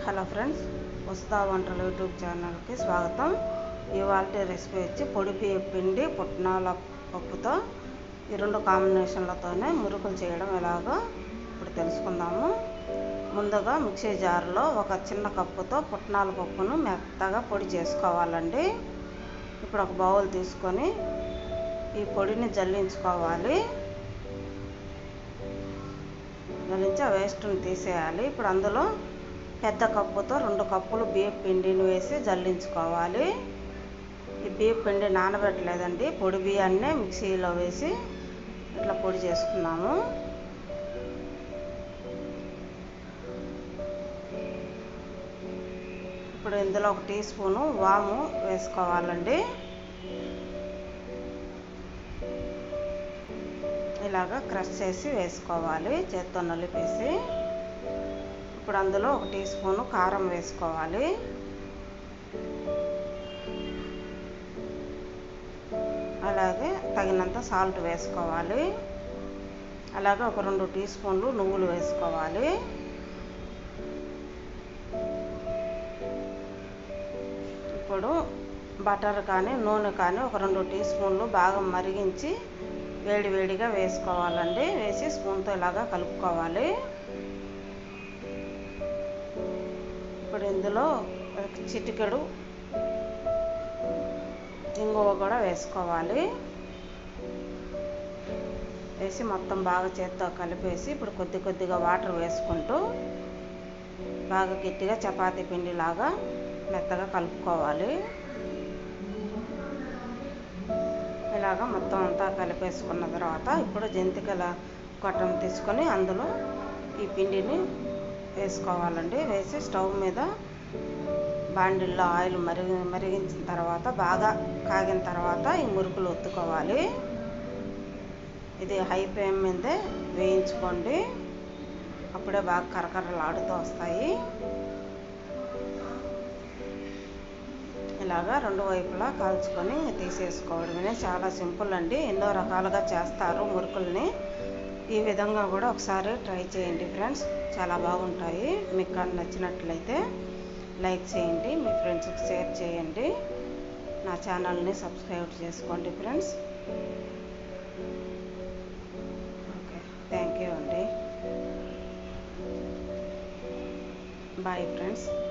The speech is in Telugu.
హలో ఫ్రెండ్స్ వస్తా వంటలు యూట్యూబ్ ఛానల్కి స్వాగతం ఇవాళ రెసిపీ వచ్చి పొడి బియ్య పిండి పుట్నాల పప్పుతో ఈ రెండు కాంబినేషన్లతోనే మురుకులు చేయడం ఎలాగో ఇప్పుడు తెలుసుకుందాము ముందుగా మిక్సీ జార్లో ఒక చిన్న కప్పుతో పుట్నాల పప్పును మెత్తగా పొడి చేసుకోవాలండి ఇప్పుడు ఒక బౌల్ తీసుకొని ఈ పొడిని జల్లించుకోవాలి జల్లించి ఆ వేస్ట్ని తీసేయాలి ఇప్పుడు అందులో పెద్ద కప్పుతో రెండు కప్పులు బియ్యం పిండిని వేసి జల్లించుకోవాలి ఈ బియ్యం పిండి నానబెట్టలేదండి పొడి బియ్యాన్నే మిక్సీలో వేసి ఇట్లా పొడి చేసుకున్నాము ఇప్పుడు ఇందులో ఒక టీ స్పూను వాము వేసుకోవాలండి ఇలాగా క్రష్ చేసి వేసుకోవాలి చేత్తో నలిపేసి ఇప్పుడు అందులో ఒక టీ స్పూను కారం వేసుకోవాలి అలాగే తగినంత సాల్ట్ వేసుకోవాలి అలాగే ఒక రెండు టీ స్పూన్లు నువ్వులు వేసుకోవాలి ఇప్పుడు బటర్ కానీ నూనె కానీ ఒక రెండు టీ స్పూన్లు బాగా మరిగించి వేడి వేడిగా వేసుకోవాలండి వేసి స్పూన్తో ఇలాగా కలుపుకోవాలి ఇప్పుడు ఇందులో చిటికెడు ఇంగువ కూడా వేసుకోవాలి వేసి మొత్తం బాగా చేత్తో కలిపేసి ఇప్పుడు కొద్ది కొద్దిగా వాటర్ వేసుకుంటూ బాగా గట్టిగా చపాతీ పిండిలాగా మెత్తగా కలుపుకోవాలి ఇలాగా మొత్తం అంతా కలిపేసుకున్న తర్వాత ఇప్పుడు జంతికల గొట్టం తీసుకొని అందులో ఈ పిండిని వేసుకోవాలండి వేసి స్టవ్ మీద బాండిల్లో ఆయిల్ మరిగి మరిగించిన తర్వాత బాగా కాగిన తర్వాత ఈ మురుకులు ఒత్తుకోవాలి ఇది హై ఫ్లేమ్ మీదే వేయించుకోండి అప్పుడే బాగా కరకరలాడుతూ వస్తాయి ఇలాగా రెండు వైపులా కాల్చుకొని తీసేసుకోవడమే చాలా సింపుల్ అండి ఎన్నో రకాలుగా చేస్తారు మురుకుల్ని ఈ విధంగా కూడా ఒకసారి ట్రై చేయండి ఫ్రెండ్స్ చాలా బాగుంటాయి మీకు కానీ నచ్చినట్లయితే లైక్ చేయండి మీ ఫ్రెండ్స్కి షేర్ చేయండి నా ఛానల్ని సబ్స్క్రైబ్ చేసుకోండి ఫ్రెండ్స్ ఓకే థ్యాంక్ యూ అండి బాయ్ ఫ్రెండ్స్